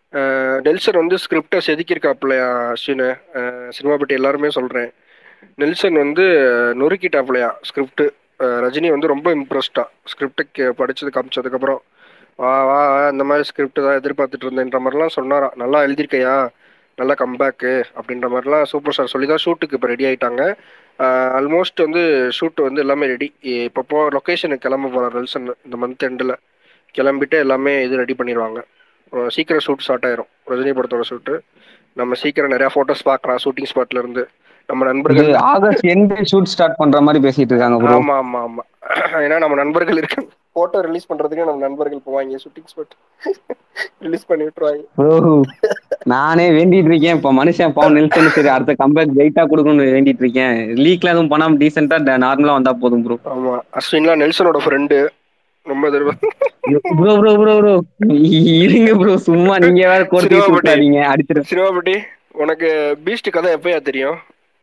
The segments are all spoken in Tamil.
நெல்சன் வந்து ஸ்கிரிப்டை செதுக்கியிருக்காப்புலையா அஸ்வினு சினிமா பற்றி எல்லாருமே சொல்கிறேன் நெல்சன் வந்து நொறுக்கிட்டாப்புலையா ஸ்கிரிப்ட் ரஜினி வந்து ரொம்ப இம்ப்ரெஸ்டா ஸ்கிரிப்டுக்கு படிச்சது காமிச்சதுக்கப்புறம் வா வா வா, இந்த மாதிரி ஸ்கிரிப்ட் தான் எதிர்பார்த்துட்டு இருந்தேன்ற மாதிரிலாம் சொன்னாராம் நல்லா எழுதியிருக்கையா நல்ல கம்பேக்கு அப்படின்ற மாதிரிலாம் சூப்பர் ஸ்டார் சொல்லி தான் ஷூட்டுக்கு இப்போ ரெடி ஆயிட்டாங்க ஆல்மோஸ்ட் வந்து ஷூட் வந்து எல்லாமே ரெடி இப்போ போ லொக்கேஷனுக்கு கிளம்ப போகிறார் நெல்சன் இந்த மந்த் எண்டில் கிளம்பிட்டு எல்லாமே இது ரெடி பண்ணிடுவாங்க அஹ் சீக்கிரம் ஷூட் ஸ்டார்ட் ஆயிரும் ரஜினி படத்தோட ஷூட்டு நம்ம சீக்கிரம் நிறையா ஃபோட்டோஸ் பார்க்கலாம் ஷூட்டிங் ஸ்பாட்ல இருந்து நம்ம இது நண்பர்கள் ஆகஸ்ட் எண்டு ஷூட் ஸ்டார்ட் பண்ற மாதிரி பேசிட்டு இருக்காங்க ப்ரோ ஆமா ஆமா ஆமா ஏன்னா நம்ம நண்பர்கள் இருக்கு போட்டோ ரிலீஸ் பண்றதுக்கு நம்ம நண்பர்கள் போவாங்க ஷூட்டிங் ஸ்பாட் ரிலீஸ் பண்ணி விட்டுருவாங்க ப்ரோ நானே வேண்டிட்டு இருக்கேன் இப்ப மனுஷன் பாவம் நெல்சன் சரி அடுத்த கம்பேக் வெயிட்டா கொடுக்கணும்னு வேண்டிட்டு இருக்கேன் லீக்ல எதுவும் பண்ணாம டீசெண்டா நார்மலா வந்தா போதும் ப்ரோ ஆமா அஸ்வின்லாம் நெல்சனோட ஃப்ரெண்டு ரொம்ப எதிர்பார்த்து ப்ரோ ப்ரோ ப்ரோ ப்ரோ இருங்க ப்ரோ சும்மா நீங்க வேற கோர்த்தி சினிமா பட்டி. சுத்தாதீங்க அடிச்சிரு சினிமாபட்டி உனக்கு பீஸ்ட் கதை எப்பயா தெரியும்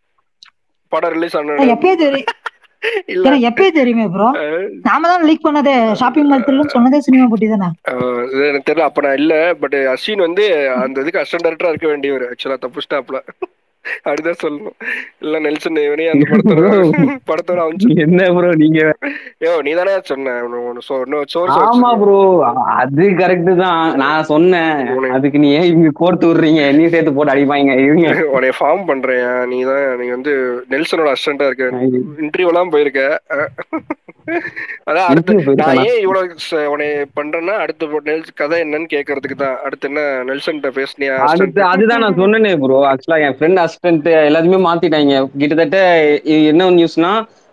படம் ரிலீஸ் ஆன ஏய், எப்பயே தெரியும் இல்ல எனக்கு எப்பயே தெரியுமே ப்ரோ அஹ், நாம தான் லீக் பண்ணதே ஷாப்பிங் மால் திருன்னு சொன்னதே சினிமா போட்டி தானே அஹ், இது எனக்கு தெரியல அப்ப நான் இல்ல பட் அஸ்வின் வந்து அந்த இதுக்கு அசிஸ்டன்ட் டேரக்டரா இருக்க வேண்டியவர் ஆக்சுவலா தப்பு ஸ்டாப்ல அப்படிதான் சொல்லணும் இல்ல நெல்சன் இவனே அந்த படத்தோட படத்தோட அவன் என்ன ப்ரோ நீங்க யோ நீ தானே சொன்ன உன்னை- உன்னை சோ- இன்னும் source ஆமா வச்சிருக்க. ப்ரோ அது கரெக்ட் தான் நான் சொன்னேன் உனக்கு- அதுக்கு நீ ஏன் இங்க கோர்த்து விடுறீங்க என்னையும் சேர்த்து போட்டு அடிப்பாங்க இருங்க உன்னை ஃபார்ம் பண்றேன் நீ தான் நீ வந்து நெல்சனோட அசிஸ்டண்டா இருக்க இன்டர்வியூ எல்லாம் போயிருக்க அஹ். அதான் அடுத்து Interview போயிருக்கேனா? நான் ஏன் இவ்வளவு ச- உன்னை பண்றேன்னா அடுத்து போ- நெல்ஸ் கதை என்னன்னு கேக்குறதுக்கு தான் அடுத்து என்ன நெல்சன்ட்ட பேசுனியா அடுத்து அதுதான் நான் சொன்னேனே ப்ரோ ஆக்சுவலா என் ஃப்ரெண்ட் அசிஸ்டன்ட் எல்லாத்தையுமே மாத்திட்டாங்க கிட்டத்தட்ட இ- என்ன நியூஸ்னா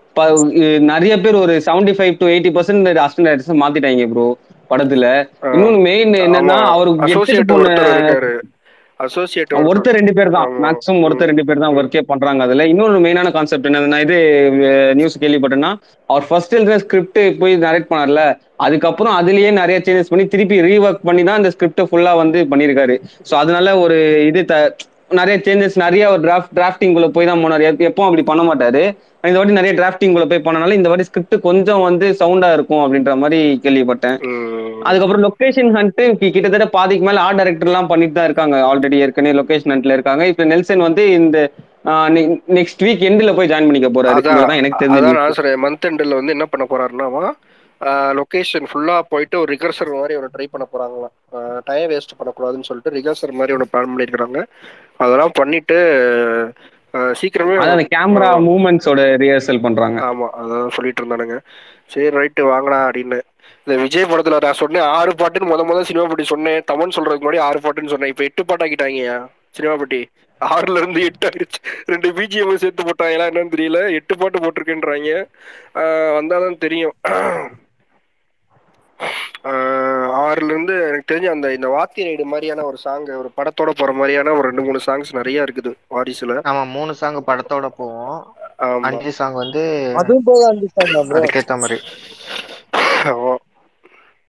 நிறைய பேர் ஒரு 75 five to eighty percent assistant மாத்திட்டாங்க ப்ரோ படத்துல இன்னொன்னு மெயின் என்னன்னா அவருக்கு கெட்டது அசோசியேட் போன ஒருத்தர் இருக்காரு அசோசியேட் ஒருத்தர் ரெண்டு பேர் தான் ஆமா. மேக்ஸிமம் ஒருத்தர் ரெண்டு பேர் தான் ஒர்க்கே பண்றாங்க அதுல இன்னொரு மெயினான கான்செப்ட் என்ன நான் இது நியூஸ் கேள்விப்பட்டேன்னா அவர் ஃபர்ஸ்ட் எழுதுற ஸ்கிரிப்ட் போய் நரேட் பண்ணார்ல அதுக்கப்புறம் அதுலயே நிறைய சேஞ்சஸ் பண்ணி திருப்பி ரீஒர்க் பண்ணி தான் இந்த ஸ்கிரிப்டை ஃபுல்லா வந்து பண்ணியிருக்காரு ஸோ அதனால ஒரு இது த நிறைய சேஞ்சஸ் நிறைய ஒரு டிராஃப்ட் டிராஃப்டிங் குள்ள போய் தான் போனார் எப்ப- எப்பவும் அப்படி பண்ண மாட்டாரு இந்த வாட்டி நிறைய டிராஃப்டிங் குள்ள போய் பண்ணனால இந்த வாட்டி ஸ்கிரிப்ட் கொஞ்சம் வந்து சவுண்டா இருக்கும் அப்படின்ற மாதிரி கேள்விப்பட்டேன் ம். அதுக்கப்புறம் லொகேஷன் ஹண்ட் கிட்டத்தட்ட பாதிக்கு மேல ஆர்ட் டைரக்டர் எல்லாம் பண்ணிட்டு தான் இருக்காங்க ஆல்ரெடி ஏற்கனவே லொகேஷன் ஹண்ட்ல இருக்காங்க இப்ப நெல்சன் வந்து இந்த நெக்ஸ்ட் வீக் எண்ட்ல போய் ஜாயின் பண்ணிக்க போறாரு அதான் இதுதான் எனக்கு அதான் தெரிஞ்சது நான் சொல்றேன் மந்த் எண்டில் வந்து என்ன பண்ண போறாருன்னாவா லொகேஷன் ஃபுல்லா போயிட்டு ஒரு ரிகர்சர் மாதிரி ஒரு ட்ரை பண்ண போறாங்களாம் டைம் வேஸ்ட் பண்ணக்கூடாதுன்னு சொல்லிட்டு ரிகர்சர் மாதிரி ஒன்று பிளான் பண்ணியிருக்காங்க அதெல்லாம் பண்ணிட்டு அஹ், சீக்கிரமே அதான் அந்த கேமரா மூவ்மெண்ட்ஸோட ரிஹர்சல் பண்றாங்க ஆமா அதான் சொல்லிட்டு இருந்தானுங்க சரி ரைட்டு வாங்கடா அப்படின்னு இந்த விஜய் படத்துல நான் சொன்னேன் ஆறு பாட்டுன்னு முத முத சினிமா பட்டி சொன்னேன் தமிழ் சொல்றதுக்கு முன்னாடி ஆறு பாட்டுன்னு சொன்னேன் இப்போ எட்டு பாட்டாக்கிட்டாங்க சினிமா பட்டி ஆறுல இருந்து எட்டு ஆயிடுச்சு ரெண்டு பிஜிஎம் சேர்த்து போட்டாங்களா என்னன்னு தெரியல எட்டு பாட்டு போட்டிருக்கேன்றாங்க ஆஹ் வந்தாதான் தெரியும் ஆஹ் ஆறுல இருந்து எனக்கு தெரிஞ்ச அந்த இந்த வாத்தி ரைடு மாதிரியான ஒரு சாங் ஒரு படத்தோட போற மாதிரியான ஒரு ரெண்டு மூணு சாங்ஸ் நிறைய இருக்குது வாரிசுல ஆமா மூணு சாங் படத்தோட போவோம் ஆமா அஞ்சு சாங் வந்து அதுவும் போக அஞ்சு சாங் ப்ரோ அதுக்கேத்த மாதிரி ஆமா.